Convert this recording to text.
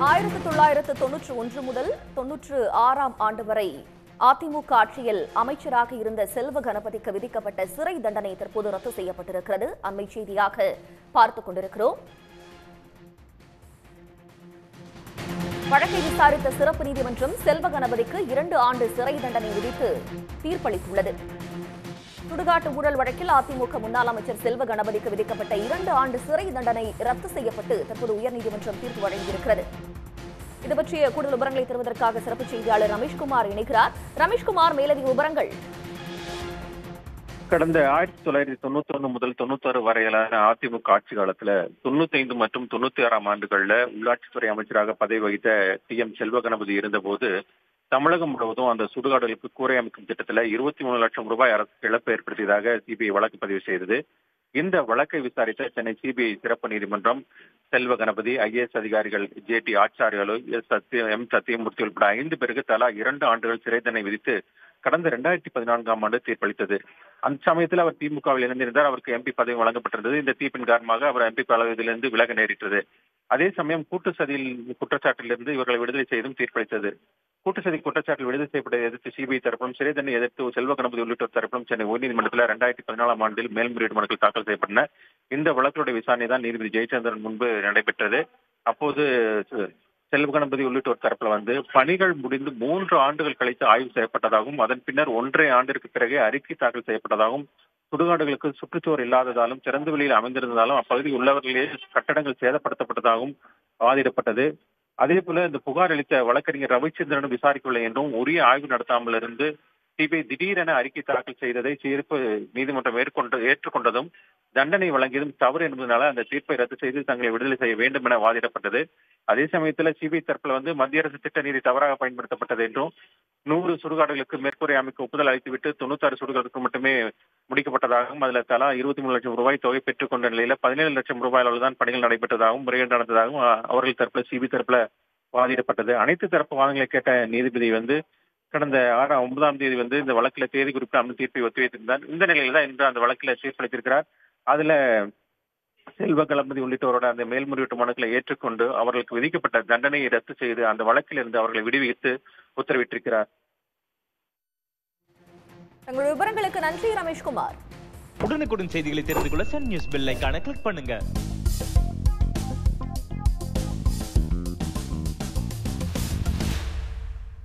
ஆயிரத்து தொள்ளாயிரத்து தொன்னூற்று ஒன்று முதல் தொன்னூற்று ஆறாம் ஆண்டு வரை அதிமுக ஆட்சியில் அமைச்சராக இருந்த செல்வ கணபதிக்கு விதிக்கப்பட்ட சிறை தண்டனை தற்போது ரத்து செய்யப்பட்டிருக்கிறது அண்மை செய்தியாக பார்த்துக் கொண்டிருக்கிறோம் வழக்கை விசாரித்த சிறப்பு நீதிமன்றம் செல்வ கணபதிக்கு இரண்டு ஆண்டு சிறை தண்டனை விதித்து தீர்ப்பளித்துள்ளது சுடுகாட்டு ஊழல் வழக்கில் அதிமுக முன்னாள் அமைச்சர் செல்வ கணபதிக்கு விதிக்கப்பட்ட இரண்டு ஆண்டு சிறை தண்டனை ரத்து செய்யப்பட்டு தற்போது உயர்நீதிமன்றம் தீர்ப்பு வழங்கியிருக்கிறது இது பற்றிய கூடுதல் விவரங்களை தருவதற்காக சிறப்பு செய்தியாளர் ரமேஷ்குமார் இணைக்கிறார் ரமேஷ்குமார் மேலதிக விவரங்கள் கடந்த ஆயிரத்தி தொள்ளாயிரத்தி தொண்ணூத்தி ஒண்ணு முதல் தொண்ணூத்தாறு வரையிலான அதிமுக ஆட்சி காலத்துல தொண்ணூத்தி ஐந்து மற்றும் தொண்ணூத்தி ஆறாம் ஆண்டுகள்ல உள்ளாட்சித்துறை அமைச்சராக பதவி வகித்த டி எம் செல்வ கணபதி இருந்தபோது தமிழகம் முழுவதும் அந்த சுடுகாடுகளுக்கு கூரை அமைக்கும் திட்டத்துல இருபத்தி மூணு லட்சம் ரூபாய் அரசுக்கு இழப்பு ஏற்படுத்தியதாக சிபிஐ வழக்கு பதிவு செய்தது இந்த வழக்கை விசாரித்த சென்னை சிபிஐ சிறப்பு நீதிமன்றம் செல்வ கணபதி ஐஏஎஸ் அதிகாரிகள் J D Acharyalu S Sathya M Sathyamoorthy உட்பட ஐந்து பேருக்கு தலா இரண்டு ஆண்டுகள் சிறை தண்டனை விதித்து கடந்த இரண்டாயிரத்தி பதினான்காம் ஆண்டு தீர்ப்பளித்தது அந்த சமயத்தில் அவர் திமுகவில் இணைந்திருந்தார் அவருக்கு எம்பி பதவி வழங்கப்பட்டிருந்தது இந்த தீர்ப்பின் காரணமாக அவர் எம்பி பதவியிலிருந்து விலக நேரிட்டது அதே சமயம் கூட்டு சதியில் குற்றச்சாட்டிலிருந்து இவர்களை விடுதலை செய்தும் தீர்ப்பளித்தது கூட்டு சதி குற்றச்சாட்டில் விடுதலை செய்யப்பட்டதை எதிர்த்து சிபிஐ தரப்பிலும் சிறை தண்டனை எதிர்த்து செல்வ கணபதி உள்ளிட்டோர் தரப்பிலும் சென்னை உயர்நீதிமன்றத்தில் இரண்டாயிரத்தி பதினாலாம் ஆண்டில் மேல்முறையீடு மனுக்கள் தாக்கல் செய்யப்பட்டன இந்த வழக்குடைய விசாரணை தான் நீதிபதி ஜெயச்சந்திரன் முன்பு நடைபெற்றது அப்போது செல்வ கணபதி உள்ளிட்டோர் தரப்புல வந்து பணிகள் முடிந்து மூன்று ஆண்டுகள் கழித்து ஆய்வு செய்யப்பட்டதாகவும் அதன் பின்னர் ஒன்றரை ஆண்டிற்கு பிறகு அறிக்கை தாக்கல் செய்யப்பட்டதாகவும் சுடுகாடுகளுக்கு சுற்றுச்சுவர் இல்லாததாலும் திறந்த வெளியில் அமைந்திருந்ததாலும் அப்பகுதியில் உள்ளவர்களே கட்டடங்கள் சேதப்படுத்தப்பட்டதாகவும் வாதிடப்பட்டது அதே போல இந்த புகார் அளித்த வழக்கறிஞர் ரவிச்சந்திரன் விசாரிக்கவில்லை என்றும் உரிய ஆய்வு நடத்தாமல் இருந்து சிபிஐ திடீரென அறிக்கை தாக்கல் செய்ததை தீர்ப்பு நீதிமன்றம் மேற்கொண்டு ஏற்றுக்கொண்டதும் தண்டனை வழங்கியதும் தவறு என்பதனால அந்த தீர்ப்பை ரத்து செய்து தங்களை விடுதலை செய்ய வேண்டும் என வாதிடப்பட்டது அதே சமயத்துல சிபிஐ தரப்புல வந்து மத்திய அரசு திட்ட நீதி தவறாக பயன்படுத்தப்பட்டது என்றும் நூறு சுடுகாடுகளுக்கு மேற்கூரை அமைக்க ஒப்புதல் அளித்துவிட்டு தொண்ணூத்தாறு சுடுகாடுகளுக்கு மட்டுமே முடிக்கப்பட்டதாகவும் அதுல தலா இருபத்தி மூணு லட்சம் ரூபாய் தொகை பெற்றுக் கொண்ட நிலையில பதினேழு லட்சம் ரூபாய் அளவுதான் பணிகள் நடைபெற்றதாகவும் முறைகேடு நடந்ததாகவும் அவர்கள் தரப்புல சிபி தரப்புல வாதிடப்பட்டது அனைத்து தரப்பு வாதங்களை கேட்ட நீதிபதி வந்து கடந்த ஆறாம் ஒன்பதாம் தேதி வந்து இந்த வழக்குல தேதி குறிப்பிடாமல் தீர்ப்பை ஒத்திவைத்திருந்தார் இந்த நிலையில தான் இன்று அந்த வழக்குல தீர்ப்பளித்திருக்கிறார் அதுல செல்வ கணபதி உள்ளிட்டவரோட அந்த மேல்முறையீட்டு மனுக்களை ஏற்றுக்கொண்டு அவர்களுக்கு விதிக்கப்பட்ட தண்டனையை ரத்து செய்து அந்த வழக்கில் இருந்து அவர்களை விடுவித்து உத்தரவிட்டிருக்கிறார் தங்கள் விவரங்களுக்கு நன்றி ரமேஷ்குமார் உடனுக்குடன் செய்திகளை தெரிந்து கொள்ள சன் நியூஸ் பெல் ஐகானை கிளிக் பண்ணுங்க